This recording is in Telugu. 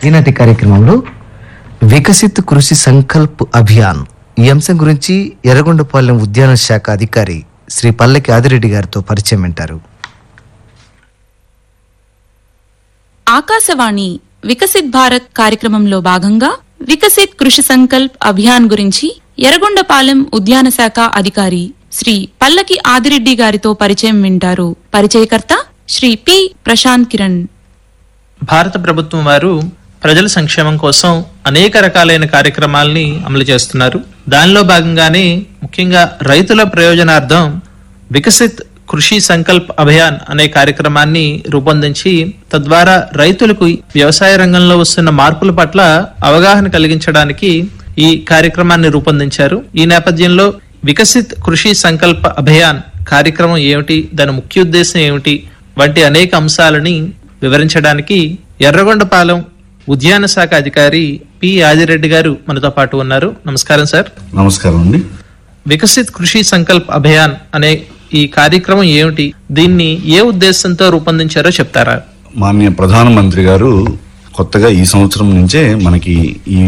ఈనాటి కార్యక్రమంలో వికసిత్ కృషి సంకల్ప్ అభియాన్ ఈ అంశం గురించి ఎర్రగొండపాలెం ఉద్యాన శాఖ అధికారి శ్రీ పల్లెకి ఆదిరెడ్డి గారితో పరిచయం వింటారు ఆకాశవాణి వికసిత్ భారత్ కార్యక్రమంలో భాగంగా వికసిత్ కృషి సంకల్ప్ అభియాన్ గురించి ఎర్రగొండపాలెం ఉద్యాన శాఖ అధికారి శ్రీ పల్లకి ఆదిరెడ్డి గారితో పరిచయం వింటారు పరిచయకర్త శ్రీ పి ప్రశాంత్ కిరణ్ భారత ప్రభుత్వం వారు ప్రజల సంక్షేమం కోసం అనేక రకాలైన కార్యక్రమాల్ని అమలు చేస్తున్నారు దానిలో భాగంగానే ముఖ్యంగా రైతుల ప్రయోజనార్థం వికసిత్ కృషి సంకల్ప్ అభియాన్ అనే కార్యక్రమాన్ని రూపొందించి తద్వారా రైతులకు వ్యవసాయ రంగంలో వస్తున్న మార్పుల పట్ల అవగాహన కలిగించడానికి ఈ కార్యక్రమాన్ని రూపొందించారు ఈ నేపథ్యంలో వికసిత్ కృషి సంకల్ప అభియాన్ కార్యక్రమం ఏమిటి దాని ముఖ్య ఉద్దేశం ఏమిటి వంటి అనేక అంశాలని వివరించడానికి ఎర్రగొండపాలెం ఉద్యాన శాఖ అధికారి పి ఆదిరెడ్డి గారు మనతో పాటు ఉన్నారు నమస్కారం సార్ నమస్కారం అండి వికసిత్ కృషి సంకల్ప్ అభియాన్ అనే ఈ కార్యక్రమం ఏమిటి దీన్ని ఏ ఉద్దేశంతో రూపొందించారో చెప్తారా మాన్య ప్రధానమంత్రి గారు కొత్తగా ఈ సంవత్సరం నుంచే మనకి ఈ